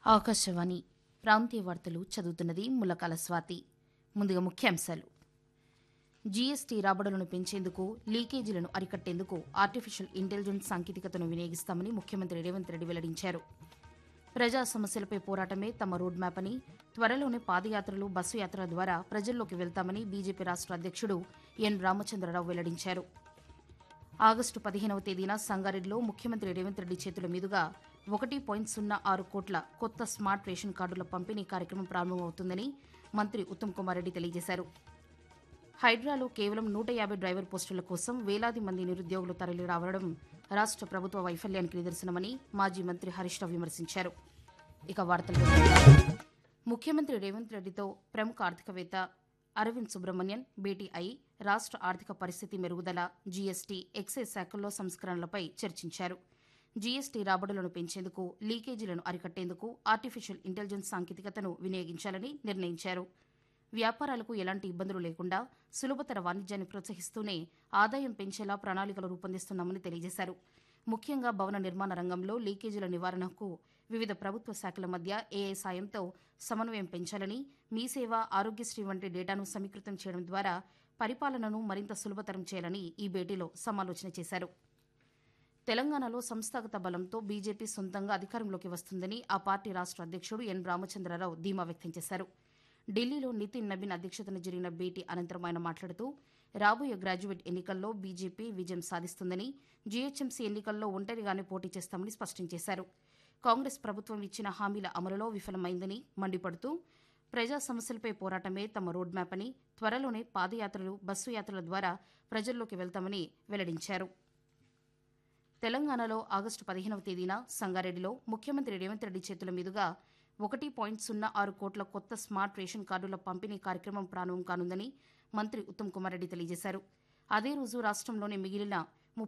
ఆకాశవాణి ప్రాంతీయ వార్తలు చదువుతున్నది ములకాల స్వాతి ముందుగా ముఖ్యాంశాలు జీఎస్టీ రాబడులను పెంచేందుకు లీకేజీలను అరికట్టేందుకు ఆర్టిఫిషియల్ ఇంటెలిజెన్స్ సాంకేతికతను వినియోగిస్తామని ముఖ్యమంత్రి రేవంత్ రెడ్డి వెల్లడించారు ప్రజా సమస్యలపై పోరాటమే తమ రోడ్ మ్యాప్ అని త్వరలోనే పాదయాత్రలు బస్సు యాత్ర ద్వారా ప్రజల్లోకి వెళ్తామని బీజేపీ రాష్ట్ర అధ్యక్షుడు ఎన్ రామచంద్రరావు వెల్లడించారు ఆగస్టు పదిహేనవ తేదీన సంగారెడ్డిలో ముఖ్యమంత్రి రేవంత్ రెడ్డి చేతుల మీదుగా ఒకటి పాయింట్ సున్నా ఆరు కోట్ల కొత్త స్మార్ట్ రేషన్ కార్డుల పంపిణీ కార్యక్రమం ప్రారంభమవుతుందని మంత్రి ఉత్తమ్ కుమార్ రెడ్డి తెలియజేశారు హైడ్రాలో కేవలం నూట యాభై డ్రైవర్ పోస్టుల కోసం వేలాది మంది నిరుద్యోగులు తరలి రావడం రాష్ట్ర ప్రభుత్వ వైఫల్యానికి నిదర్శనమని మాజీ మంత్రి హరీష్ రావు విమర్శించారు ఇక వార్తలు ముఖ్యమంత్రి రేవంత్ రెడ్డితో ప్రముఖ ఆర్థికవేత్త అరవింద్ సుబ్రహ్మణ్యన్ భేటీ అయి రాష్ట్ర ఆర్థిక పరిస్థితి మెరుగుదల జీఎస్టీ ఎక్సైజ్ శాఖల్లో సంస్కరణలపై చర్చించారు జీఎస్టీ రాబడులను పెంచేందుకు లీకేజీలను అరికట్టేందుకు ఆర్టిఫిషియల్ ఇంటెలిజెన్స్ సాంకేతికతను వినియోగించాలని నిర్ణయించారు వ్యాపారాలకు ఎలాంటి ఇబ్బందులు లేకుండా సులభతర వాణిజ్యాన్ని ప్రోత్సహిస్తూనే ఆదాయం పెంచేలా ప్రణాళికలు రూపొందిస్తున్నామని తెలియజేశారు ముఖ్యంగా భవన నిర్మాణ రంగంలో లీకేజీల నివారణకు వివిధ ప్రభుత్వ శాఖల మధ్య ఏఐ సాయంతో సమన్వయం పెంచాలని మీ సేవ ఆరోగ్యశ్రీ వంటి డేటాను సమీకృతం చేయడం ద్వారా పరిపాలనను మరింత సులభతరం చేయాలని ఈ భేటీలో సమాలోచన చేశారు తెలంగాణలో సంస్థాగత బలంతో బీజేపీ సొంతంగా అధికారంలోకి వస్తుందని ఆ పార్టీ రాష్ట్ర అధ్యక్షుడు ఎన్ రామచంద్రరావు ధీమా వ్యక్తం చేశారు ఢిల్లీలో నితిన్ నబీన్ అధ్యక్షతన జరిగిన భేటీ అనంతరం ఆయన మాట్లాడుతూ రాబోయే గ్రాడ్యుయేట్ ఎన్నికల్లో బీజేపీ విజయం సాధిస్తుందని జీహెచ్ఎంసీ ఎన్నికల్లో ఒంటరిగానే పోటీ చేస్తామని స్పష్టం చేశారు కాంగ్రెస్ ప్రభుత్వం ఇచ్చిన హామీల అమలులో విఫలమైందని మండిపడుతూ ప్రజా సమస్యలపై పోరాటమే తమ రోడ్ మ్యాప్ అని త్వరలోనే పాదయాత్రలు బస్సు యాత్రల ద్వారా ప్రజల్లోకి వెళ్తామని వెల్లడించారు తెలంగాణలో ఆగస్టు పదిహేనవ తేదీన సంగారెడ్డిలో ముఖ్యమంత్రి రేవంత్ రెడ్డి చేతుల మీదుగా ఒకటి పాయింట్ సున్నా ఆరు కోట్ల కొత్త స్మార్ట్ రేషన్ కార్డుల పంపిణీ కార్యక్రమం ప్రారంభం కానుందని మంత్రి ఉత్తమ్ కుమార్ రెడ్డి తెలియజేశారు అదే రోజు రాష్ట్రంలోని మిగిలిన